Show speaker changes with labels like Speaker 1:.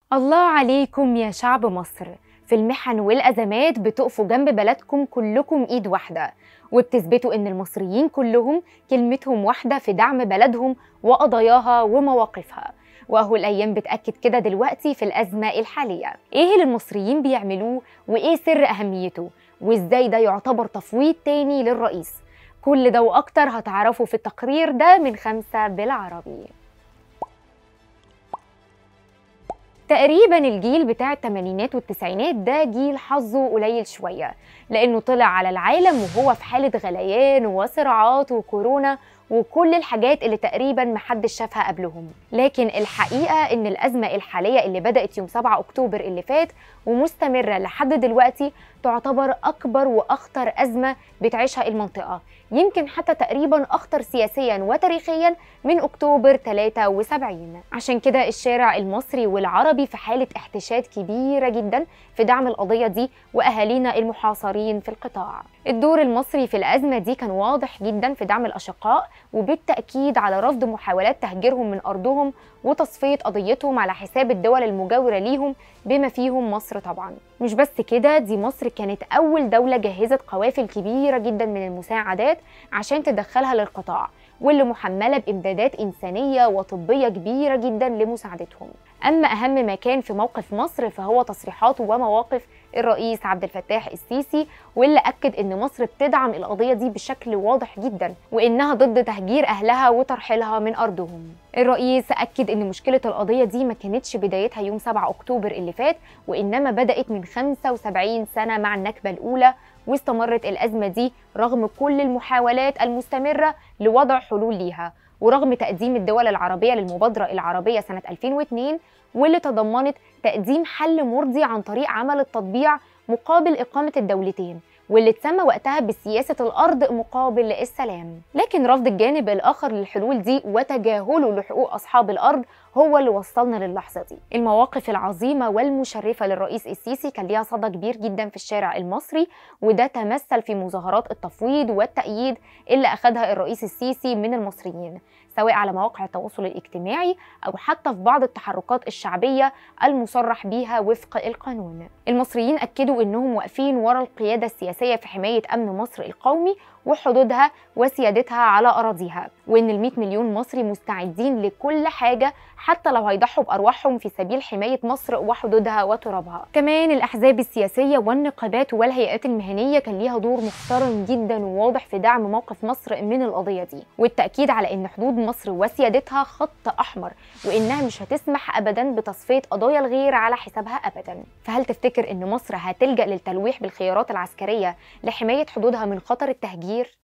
Speaker 1: الله عليكم يا شعب مصر في المحن والأزمات بتقفوا جنب بلدكم كلكم إيد واحدة وبتثبتوا إن المصريين كلهم كلمتهم واحدة في دعم بلدهم وقضاياها ومواقفها وأهو الأيام بتأكد كده دلوقتي في الأزمة الحالية إيه اللي المصريين بيعملوه وإيه سر أهميته وإزاي ده يعتبر تفويض تاني للرئيس كل ده وأكتر هتعرفوا في التقرير ده من خمسة بالعربي تقريبا الجيل بتاع الثمانينات والتسعينات ده جيل حظه قليل شوية لأنه طلع على العالم وهو في حالة غليان وصراعات وكورونا وكل الحاجات اللي تقريبا محدش شافها قبلهم لكن الحقيقة إن الأزمة الحالية اللي بدأت يوم 7 أكتوبر اللي فات ومستمرة لحد دلوقتي تعتبر أكبر وأخطر أزمة بتعيشها المنطقة يمكن حتى تقريبا أخطر سياسيا وتاريخيا من أكتوبر 73 عشان كده الشارع المصري والعربي في حالة احتشاد كبيرة جدا في دعم القضية دي وأهالينا المحاصرين في القطاع الدور المصري في الأزمة دي كان واضح جدا في دعم الأشقاء وبالتأكيد على رفض محاولات تهجيرهم من أرضهم وتصفية قضيتهم على حساب الدول المجاورة ليهم بما فيهم مصر طبعا مش بس كده دي مصر كانت أول دولة جهزت قوافل كبيرة جدا من المساعدات عشان تدخلها للقطاع واللي محملة بإمدادات إنسانية وطبية كبيرة جدا لمساعدتهم أما أهم ما كان في موقف مصر فهو تصريحات ومواقف الرئيس عبد الفتاح السيسي واللي أكد إن مصر بتدعم القضية دي بشكل واضح جدا وإنها ضد تهجير أهلها وترحيلها من أرضهم الرئيس أكد إن مشكلة القضية دي ما كانتش بدايتها يوم 7 أكتوبر اللي فات وإنما بدأت من 75 سنة مع النكبة الأولى واستمرت الأزمة دي رغم كل المحاولات المستمرة لوضع حلول ليها ورغم تقديم الدول العربية للمبادرة العربية سنة 2002 واللي تضمنت تقديم حل مرضي عن طريق عمل التطبيع مقابل إقامة الدولتين واللي اتسمى وقتها بسياسة الأرض مقابل السلام لكن رفض الجانب الآخر للحلول دي وتجاهله لحقوق أصحاب الأرض هو اللي وصلنا للحظة دي المواقف العظيمة والمشرفة للرئيس السيسي كان ليها صدى كبير جدا في الشارع المصري وده تمثل في مظاهرات التفويض والتأييد اللي أخدها الرئيس السيسي من المصريين سواء على مواقع التواصل الاجتماعي أو حتى في بعض التحركات الشعبية المصرح بيها وفق القانون المصريين أكدوا أنهم واقفين ورا القيادة السياسية في حماية أمن مصر القومي وحدودها وسيادتها على أراضيها وإن ال 100 مليون مصري مستعدين لكل حاجة حتى لو هيضحوا بأرواحهم في سبيل حماية مصر وحدودها وترابها كمان الأحزاب السياسية والنقابات والهيئات المهنية كان ليها دور محترم جدا وواضح في دعم موقف مصر من القضية دي والتأكيد على إن حدود مصر وسيادتها خط أحمر وإنها مش هتسمح أبدا بتصفية قضايا الغير على حسابها أبدا فهل تفتكر إن مصر هتلجأ للتلويح بالخيارات العسكرية لحماية حدودها من خطر التهجير